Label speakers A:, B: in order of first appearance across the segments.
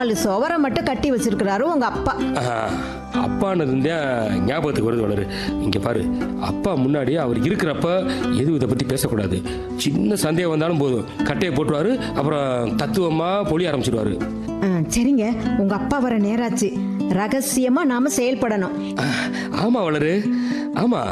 A: நாலு சுவரை மட்டும் கட்டி வச்சிருக்கிறாரு உங்க அப்பா
B: ஆஹா, அப்பானது தான் ஞாபகத்துக்கு வருது வளரு இங்க பாரு அப்பா முன்னாடி அவர் இருக்கிறப்ப எதுவும் இதை பத்தி பேசக்கூடாது சின்ன சந்தேகம் வந்தாலும் போதும் கட்டையை போட்டுருவாரு அப்புறம் தத்துவமா பொழி ஆரம்பிச்சிடுவாரு
A: ஆ, சரிங்க உங்க அப்பா வர நேராச்சு ரகசியமா நாம செயல்படணும்
B: ஆஹ், ஆமா வளரு ஆமா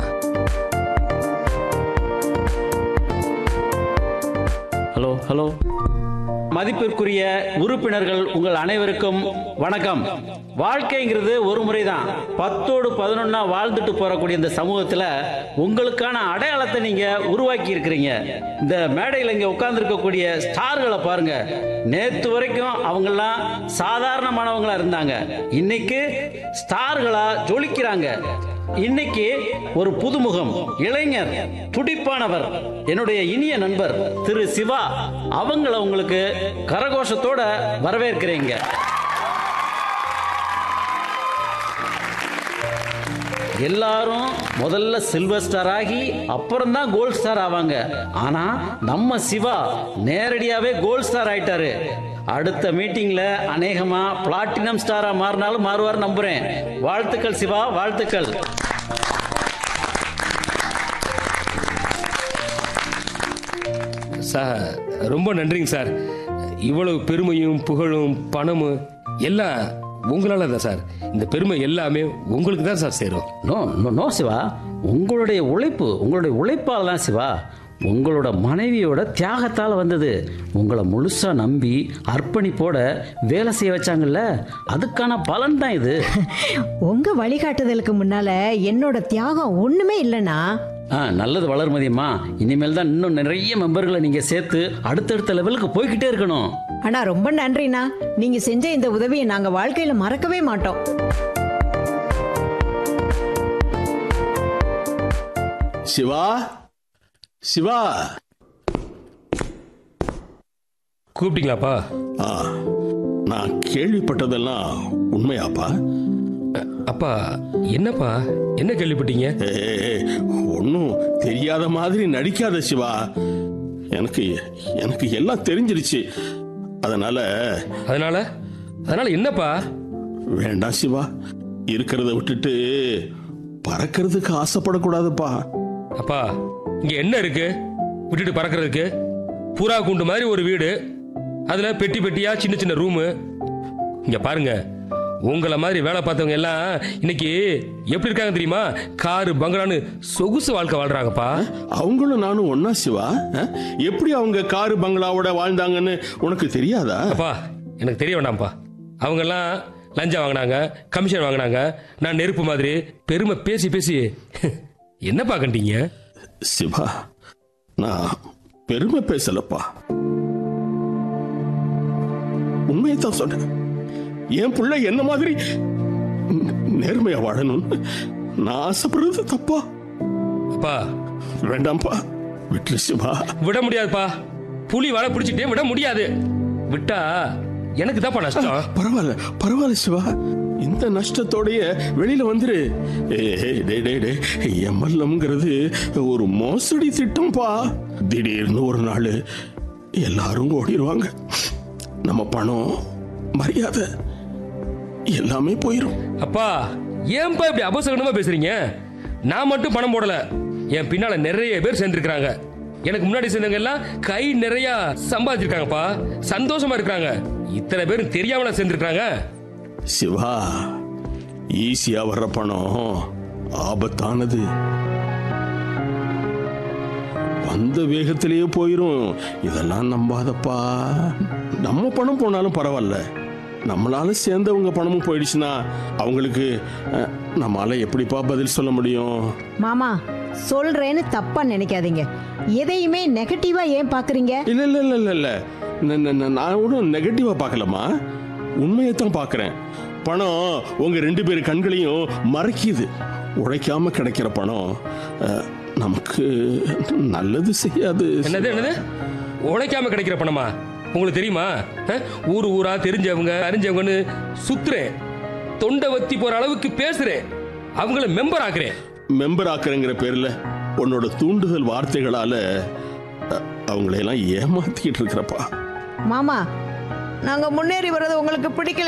C: ஹலோ ஹலோ மதிப்பிற்குரிய உறுப்பினர்கள் உங்கள் அனைவருக்கும் வணக்கம் வாழ்க்கைங்கிறது ஒரு முறை தான் பத்தோடு பதினொன்னா வாழ்ந்துட்டு போறக்கூடிய இந்த சமூகத்துல உங்களுக்கான அடையாளத்தை நீங்க உருவாக்கி இருக்கிறீங்க இந்த மேடையில் இங்க உட்கார்ந்து இருக்கக்கூடிய ஸ்டார்களை பாருங்க நேத்து வரைக்கும் அவங்கெல்லாம் சாதாரணமானவங்களா இருந்தாங்க இன்னைக்கு ஸ்டார்களா ஜொலிக்கிறாங்க இன்னைக்கு ஒரு புதுமுகம் இளைஞர் துடிப்பானவர் என்னுடைய இனிய நண்பர் திரு சிவா அவங்கள உங்களுக்கு கரகோஷத்தோட வரவேற்கிறீங்க எல்லாரும் முதல்ல சில்வர் ஸ்டார் ஆகி அப்புறம் தான் கோல்ட் ஸ்டார் ஆவாங்க ஆனா நம்ம சிவா நேரடியாவே கோல்ட் ஸ்டார் ஆயிட்டாரு அடுத்த மீட்டிங்ல அநேகமா பிளாட்டினம் ஸ்டாரா மாறினாலும் மாறுவார் நம்புறேன் வாழ்த்துக்கள் சிவா வாழ்த்துக்கள்
B: சார் ரொம்ப நன்றிங்க சார் இவ்வளவு பெருமையும் புகழும் பணமும் எல்லாம் உங்களால தான் சார் இந்த பெருமை எல்லாமே உங்களுக்கு தான் சார் சேரும்
C: நோ நோ நோ சிவா உங்களுடைய உழைப்பு உங்களுடைய உழைப்பால் தான் சிவா உங்களோட மனைவியோட தியாகத்தால் வந்தது உங்களை முழுசா நம்பி அர்ப்பணிப்போட வேலை செய்ய வச்சாங்கல்ல அதுக்கான பலன் தான் இது
A: உங்க வழிகாட்டுதலுக்கு முன்னால என்னோட தியாகம் ஒண்ணுமே இல்லைனா
C: ஆ நல்லது வளர்மதியம்மா இனிமேல் தான் இன்னும் நிறைய மெம்பர்களை நீங்க சேர்த்து அடுத்தடுத்த லெவலுக்கு போய்கிட்டே இருக்கணும்
A: ஆனா ரொம்ப நன்றிண்ணா நீங்க செஞ்ச இந்த உதவியை நாங்க வாழ்க்கையில மறக்கவே மாட்டோம்
D: சிவா சிவா
B: கூப்பிட்டீங்களாப்பா
D: ஆ நான் கேள்விப்பட்டதெல்லாம் உண்மையாப்பா
B: அப்பா என்னப்பா என்ன கேள்விப்பட்டீங்க
D: ஒன்றும் தெரியாத மாதிரி நடிக்காத சிவா எனக்கு எனக்கு எல்லாம் தெரிஞ்சிருச்சு அதனால
B: அதனால அதனால என்னப்பா
D: வேண்டாம் சிவா இருக்கிறத விட்டுட்டு பறக்கிறதுக்கு ஆசைப்படக்கூடாதுப்பா
B: அப்பா இங்க என்ன இருக்கு விட்டுட்டு பறக்கிறதுக்கு புறா கூண்டு மாதிரி ஒரு வீடு அதுல பெட்டி பெட்டியா சின்ன சின்ன ரூமு இங்க பாருங்க உங்களை மாதிரி வேலை பார்த்தவங்க எல்லாம் இன்னைக்கு எப்படி இருக்காங்க தெரியுமா காரு பங்களான்னு சொகுசு வாழ்க்கை வாழ்றாங்கப்பா
D: அவங்களும் நானும் ஒன்னா சிவா ஆ? எப்படி அவங்க காரு பங்களாவோட வாழ்ந்தாங்கன்னு உனக்கு தெரியாதா
B: அப்பா எனக்கு தெரிய வேண்டாம்ப்பா அவங்க எல்லாம் லஞ்சம் வாங்கினாங்க கமிஷன் வாங்கினாங்க நான் நெருப்பு மாதிரி பெருமை பேசி பேசி என்னப்பா கண்டீங்க
D: சிவா நான் பெருமை பேசலப்பா உண்மையை தான் சொன்னேன் என் பிள்ளை என்ன மாதிரி நே- நேர்மையா வாழணும்னு நான் ஆசைப்படுறது தப்பா
B: அப்பா
D: வேண்டாம்ப்பா விட்டு சிவா
B: விட முடியாதுப்பா புலி வலை பிடிச்சிட்டே விட முடியாது விட்டா எனக்கு தான்ப்பா நஷ்டம்
D: பரவாயில்ல பரவாயில்ல சிவா இந்த நஷ்டத்தோடைய வெளியில வந்துரு ஏய், டேய், டேய், டேய், எம்எல்எம்ங்கிறது ஒரு மோசடி திட்டம்ப்பா திடீர்னு ஒரு நாள் எல்லாரும் ஓடிடுவாங்க நம்ம பணம் மரியாதை எல்லாமே போயிடும்
B: அப்பா ஏன்பா இப்படி அபசகனமா பேசுறீங்க நான் மட்டும் பணம் போடல என் பின்னால நிறைய பேர் சேர்ந்திருக்காங்க எனக்கு முன்னாடி சேர்ந்தவங்க எல்லாம் கை நிறைய சம்பாதிச்சிருக்காங்கப்பா சந்தோஷமா இருக்காங்க இத்தனை பேரும் தெரியாமல சேர்ந்திருக்காங்க
D: சிவா ஈஸியா வர்ற பணம் ஆபத்தானது வந்த வேகத்திலேயே போயிரும் இதெல்லாம் நம்பாதப்பா நம்ம பணம் போனாலும் பரவாயில்ல நம்மளால சேர்ந்தவங்க பணமும் போயிடுச்சுன்னா அவங்களுக்கு அஹ், நம்மால எப்படிப்பா பதில் சொல்ல முடியும்
A: மாமா சொல்றேன்னு தப்பா நினைக்காதீங்க எதையுமே நெகட்டிவா ஏன் பாக்குறீங்க
D: இல்ல இல்ல இல்ல இல்ல இல்ல ந- ந- ந- நான் ஒன்றும் நெகட்டிவா பார்க்கலமா உண்மையை தான் பார்க்கறேன் பணம் உங்க ரெண்டு பேர் கண்களையும் மறைக்குது உழைக்காம கிடைக்கிற பணம் அஹ், நமக்கு நல்லது செய்யாது
B: என்னது என்னது உழைக்காம கிடைக்கிற பணமா உங்களுக்கு தெரியுமா அஹ்? ஊர் ஊரா தெரிஞ்சவங்க அறிஞ்சவங்கன்னு சுத்துறேன் தொண்டை வத்தி போற அளவுக்கு பேசுறேன் அவங்கள மெம்பர் ஆக்குறேன்
D: மெம்பர் ஆக்குறேங்கிற பேர்ல உன்னோட தூண்டுதல் வார்த்தைகளால அஹ், அவங்களையெல்லாம் ஏமாத்திக்கிட்டு இருக்கிறப்பா
A: மாமா நாங்க முன்னேறி வர்றது உங்களுக்கு பிடிக்கல